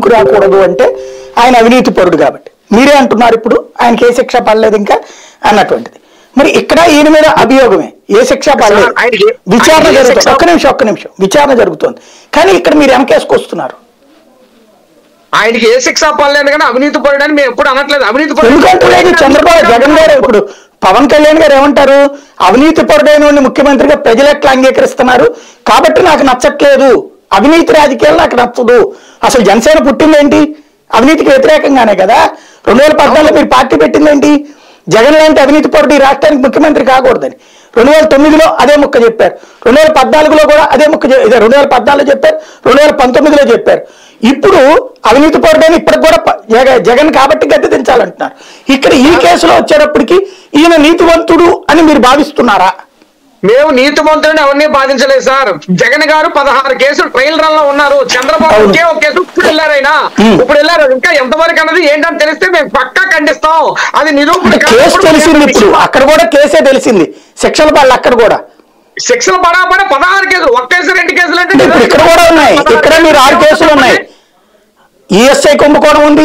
గుర్తుకు రాకూడదు అంటే ఆయన అవినీతి పరుడు కాబట్టి మీరే అంటున్నారు ఇప్పుడు ఆయనకి ఏ శిక్ష పడలేదు ఇంకా అన్నటువంటిది మరి ఇక్కడ ఈయన మీద అభియోగమే ఏ శిక్ష పడలేదు సార్, ఆయనకి- విచారణ ఆయనకి ఏ జరుగుతుంది శిక్ష- ఒక్క నిమిషం ఒక్క నిమిషం విచారణ జరుగుతుంది కానీ ఇక్కడ మీరు వెనకేసుకొస్తున్నారు ఆయనకి ఏ శిక్ష పడలేదు కానీ అవినీతి పడని మేము ఎప్పుడు అనట్లేదు అవినీతి పరుడు- ఎందుకంటే లేదు చంద్రబాబు జగన్ గారు ఇప్పుడు పవన్ కళ్యాణ్ గారు ఏమంటారు అవినీతి పరుడైన వాడిని ముఖ్యమంత్రిగా ప్రజలు ఎట్లా అంగీకరిస్తున్నారు కాబట్టి నాకు నచ్చట్లేదు అవినీతి రాజకీయాలు నాకు నచ్చదు అసలు జనసేన పుట్టిందేంటి అవినీతికి వ్యతిరేకంగానే కదా రెండు వేల పద్నాలుగులో మీరు పార్టీ పెట్టిందేంటి జగన్ లాంటి అవినీతి పరుడు ఈ రాష్ట్రానికి ముఖ్యమంత్రి కాకూడదని రెండు వేల తొమ్మిదిలో అదే ముక్క చెప్పారు రెండు వేల పద్నాలుగులో కూడా అదే ముక్క చె- ఇదే రెండు వేల పద్నాలుగులో చెప్పారు రెండు వేల పంతొమ్మిదిలో చెప్పారు ఇప్పుడు అవినీతి పరుడని ఇప్పటికి కూడా ప- జగ- జగన్ కాబట్టి గద్దె దించాలంటున్నారు ఇక్కడ ఈ కేసులో వచ్చేటప్పటికి ఈయన నీతివంతుడు అని మీరు భావిస్తున్నారా మేము నీతిమంతుడిని ఎవరిని బాధించలేదు సార్ జగన్ గారు పదహారు కేసులు ట్రయల్ రన్ లో ఉన్నారు చంద్రబాబు అవును. ఒకే ఒక కేసు ఇప్పుడు వెళ్ళారైనా ఉమ్. ఇప్పుడు వెళ్ళారు ఇంకా ఎంతవరకు అన్నది ఏంటని తెలిస్తే మేము పక్కా ఖండిస్తాం అది నిరూపణ అంటే కేసు కానప్పుడు తెలిసింది మేము ఇప్పుడు అక్కడ కూడా కేసే తెలిసింది శిక్షల పడాలి అక్కడ కూడా శిక్షలు పడా పడే పదహారు కేసులు ఒక్క కేసు రెండు కేసులు అంటే అంటే ఇప్పుడు ఇక్కడ కూడా ఉన్నాయి ఇక్కడ మీరు ఆరు కేసులు ఉన్నాయి ఈఎస్ఐ కుంభకోణం ఉంది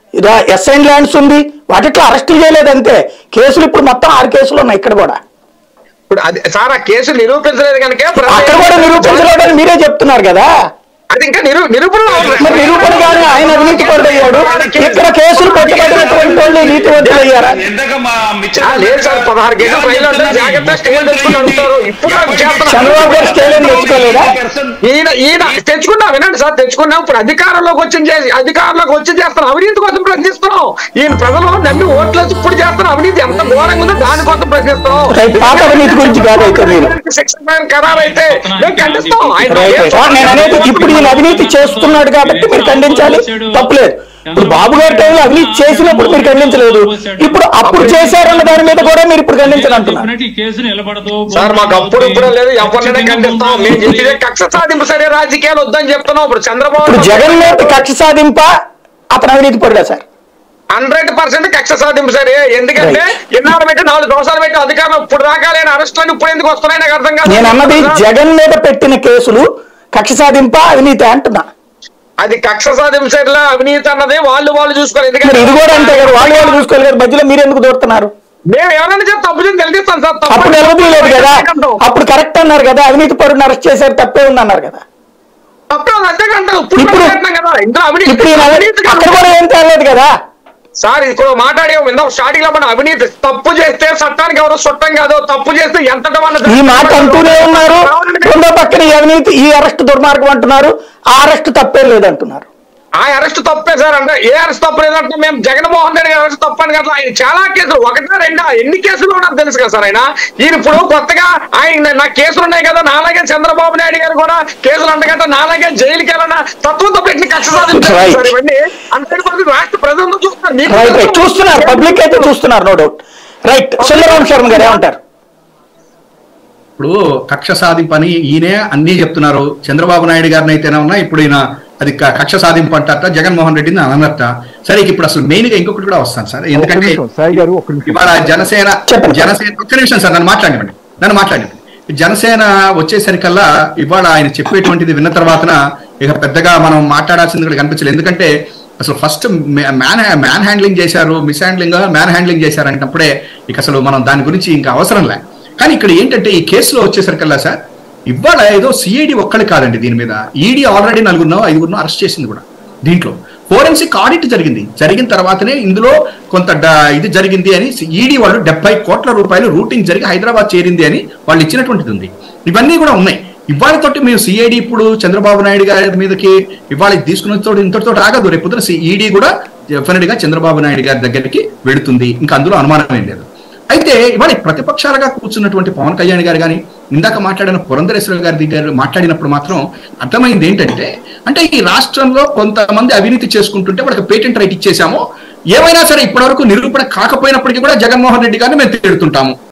ఎస్ఐన్ ల్యాండ్స్ ఉంది వాటిట్లో అరెస్టులు చేయలేదు అంతే కేసులు ఇప్పుడు మొత్తం ఆరు కేసులు ఉన్నాయి ఇక్కడ కూడా ఇప్పుడు అది సార్ ఆ కేసు నిరూపించలేదు కనుక అక్కడ కూడా నిరూపించలేదని మీరే చెప్తున్నారు కదా అది ఇంకా నిరూ నిరూపణ మరి నిరూపణ కానీ ఆయన అవినీతి పరుడయ్యాడు ఇక్కడ కేసులు పెట్టబడినటువంటి వాళ్ళు నీతివంతులు అయ్యారా ఇందాక మా మిత్రుడు ఆ, లేదు సార్ పదహారు కేసులు ట్రయల్ అంటే జాగ్రత్త స్టేలు తెచ్చుకుని అంటారు ఇప్పుడు నాకు చేస్తున్నారు. చంద్రబాబు గారు స్టేల్ ఏం తెచ్చుకోలేదా ఈయన ఈయన తెచ్చుకున్నాం వినండి సార్ తెచ్చుకున్నాం ఇప్పుడు అధికారంలోకి వచ్చి చేసి అధికారంలోకి వచ్చి చేస్తున్నాం అవినీతి కోసం ప్రశ్నిస్తున్నాం ఈయన ప్రజలు నమ్మి ఓట్లు వేసి ఇప్పుడు చేస్తున్న అవినీతి ఎంత ఘోరంగా ఉందో దానికోసం ప్రశ్నిస్తున్నాం రైట్, పాత అవినీతి గురించి కాదు అయితే మీరు. శిక్షణ ఖరారు అయితే మేము ఖండిస్తాం ఆయన రైట్, రైట్. ఆ, నేను అనేది ఇప్పుడు ఈయన అవినీతి చేస్తున్నాడు కాబట్టి మీరు ఖండించాలి తప్పులేదు ఇప్పుడు బాబు గారి టైంలో అవినీతి చేసినప్పుడు మీరు ఖండించలేదు ఇప్పుడు అప్పుడు చేశారన్న దాని మీద కూడా మీరు ఇప్పుడు ఖండించాలంటున్నారు చెప్పినట్టు ఈ కేసు నిలబడదు సార్ మాకు అప్పుడు ఇప్పుడు లేదు ఎవరినైనా ఖండిస్తాం మేము చెప్పితే కక్ష సాధింపు సరే రాజకీయాలు వద్దని చెప్తున్నాం ఇప్పుడు చంద్రబాబు ఇప్పుడు జగన్ మీద కక్ష సాధింప అతను అవినీతి పరుడా సార్ హండ్రెడ్ పర్సెంట్ కక్ష సాధింపు సరే ఎందుకంటే ఎన్నాళ్ళు పెట్టి నాలుగు సంవత్సరాలు పెట్టి అధికారం ఇప్పుడు దాకా లేని అరెస్టులను ఇప్పుడు ఎందుకు వస్తున్నాయి నాకు అర్థం కాదు నేను అన్నది జగన్ మీద పెట్టిన కేసులు కక్ష సాధింప అవినీతి అంటున్నా అది కక్ష సాధింపు సరిలా అవినీతి అన్నది వాళ్ళు వాళ్ళు చూసుకోవాలి మరి ఎందుకంటే ఇది కూడా అంతే కదా వాళ్ళు వాళ్ళు చూసుకోవాలి కదా మధ్యలో మీరు ఎందుకు దూరుతున్నారు మేము ఎవరైనా చెప్తే తప్పు చేసి తెలియజేస్తాం సార్ తప్పు అప్పుడు నిలబడలేదు కదా అప్పుడు కరెక్ట్ అన్నారు కదా అవినీతి పరుడిని అరెస్ట్ చేశారు తప్పే ఉంది అన్నారు కదా తప్పే ఉంది, అంతే కంటారు ఇప్పుడు ఇప్పుడు- మాట్లాడుతున్నాం కదా ఇందులో అవినీతి ఇప్పుడు ఈయన అవినీతి అక్కడ కూడా ఏం తేలేదు కదా సార్ ఇప్పుడు మాట్లాడే ఇందాక స్టార్టింగ్ లో మనం అవినీతి తప్పు చేస్తే చట్టానికి ఎవరు చుట్టం కాదు తప్పు చేస్తే ఎంత ఈ మాట అంటూనే ఉన్నారు రెండో పక్కన ఈ అవినీతి ఈ అరెస్ట్ దుర్మార్గం అంటున్నారు ఆ అరెస్ట్ తప్పే లేదంటున్నారు ఆ అరెస్ట్ తప్పే సార్ అంటే ఏ అరెస్ట్ తప్పు లేదంటే మేము జగన్మోహన్ రెడ్డి గారి అరెస్ట్ తప్పని కదా ఆయన చాలా కేసులు ఒకటా రెండా ఎన్ని కేసులు నాకు తెలుసు కదా సార్ ఆయన ఈయన ఇప్పుడు కొత్తగా ఆయన నా కేసులు ఉన్నాయి కదా నాలాగే చంద్రబాబు నాయుడు గారు కూడా కేసులు అంటగట్ట నాలాగే జైలుకి వెళ్ళిన తత్వంతో పెట్టిన కక్ష సాధించారు Right. సార్ ఇవన్నీ అంతటి కొరకు రాష్ట్ర ప్రజలందరూ చూస్తున్నారు మీకు రైట్ రైట్ చూస్తున్నారు పబ్లిక్ అయితే చూస్తున్నారు no doubt right Sundararam Sharma garu ఏమంటారు ఇప్పుడు కక్ష సాధింపు అని ఈయనే అన్ని చెప్తున్నారు చంద్రబాబు నాయుడు గారిని అయితేనే ఉన్నా ఇప్పుడు ఈయన అది క- కక్ష సాధింపు అంటారట జగన్మోహన్ రెడ్డిని అనన్నట్ట సరే ఇక ఇప్పుడు అసలు మెయిన్ గా ఇంకొకటి కూడా వస్తాను సార్ ఒక్క ఎందుకంటే నిమిషం సాయి గారు ఒక్క నిమిషం ఇవాళ జనసేన చెప్పండి. జనసేన ఒక్క నిమిషం సార్ నన్ను మాట్లాడివ్వండి నన్ను మాట్లాడివ్వండి జనసేన వచ్చేసరికల్లా ఇవాళ ఆయన చెప్పేటువంటిది విన్న తర్వాతన ఇక పెద్దగా మనం మాట్లాడాల్సింది కూడా కనిపించలేదు ఎందుకంటే అసలు ఫస్ట్ మ్యాన్ మ్యాన్ హ్యాండ్లింగ్ చేశారు మిస్ హ్యాండ్లింగ్ మ్యాన్ హ్యాండ్లింగ్ చేశారు అంటప్పుడే ఇక అసలు మనం దాని గురించి ఇంకా అవసరం లే కానీ ఇక్కడ ఏంటంటే ఈ కేసులో వచ్చేసరికల్లా సార్ ఇవాళ ఏదో సిఐడి ఒక్కళ్ళు కాదండి దీని మీద ఈడీ ఆల్రెడీ నలుగురునో ఐదుగురునో అరెస్ట్ చేసింది కూడా దీంట్లో ఫోరెన్సిక్ ఆడిట్ జరిగింది జరిగిన తర్వాతనే ఇందులో కొంత డ- ఇది జరిగింది అని ఈడీ వాళ్ళు డెబ్బై కోట్ల రూపాయలు రూటింగ్ జరిగి హైదరాబాద్ చేరింది అని వాళ్ళు ఇచ్చినటువంటిది ఉంది ఇవన్నీ కూడా ఉన్నాయి ఇవాళ తోటి మేము సిఐడి ఇప్పుడు చంద్రబాబు నాయుడు గారి మీదకి ఇవాళ తీసుకున్న తోటి ఇంతటితో ఆగదు రేపు పొద్దున ఈడీ కూడా డెఫినెట్ గా చంద్రబాబు నాయుడు గారి దగ్గరికి వెళుతుంది ఇంకా అందులో అనుమానం ఏం లేదు అయితే ఇవాళ ప్రతిపక్షాలుగా కూర్చున్నటువంటి పవన్ కళ్యాణ్ గారు కానీ ఇందాక మాట్లాడిన పురంధరేశ్వర గారి దగ్గర మాట్లాడినప్పుడు మాత్రం అర్థమైంది ఏంటంటే అంటే ఈ రాష్ట్రంలో కొంతమంది అవినీతి చేసుకుంటుంటే వాళ్ళకి పేటెంట్ రైట్ ఇచ్చేసాము ఏమైనా సరే ఇప్పటివరకు నిరూపణ కాకపోయినప్పటికీ కూడా జగన్మోహన్ రెడ్డి గారిని మేము తిడుతుంటాము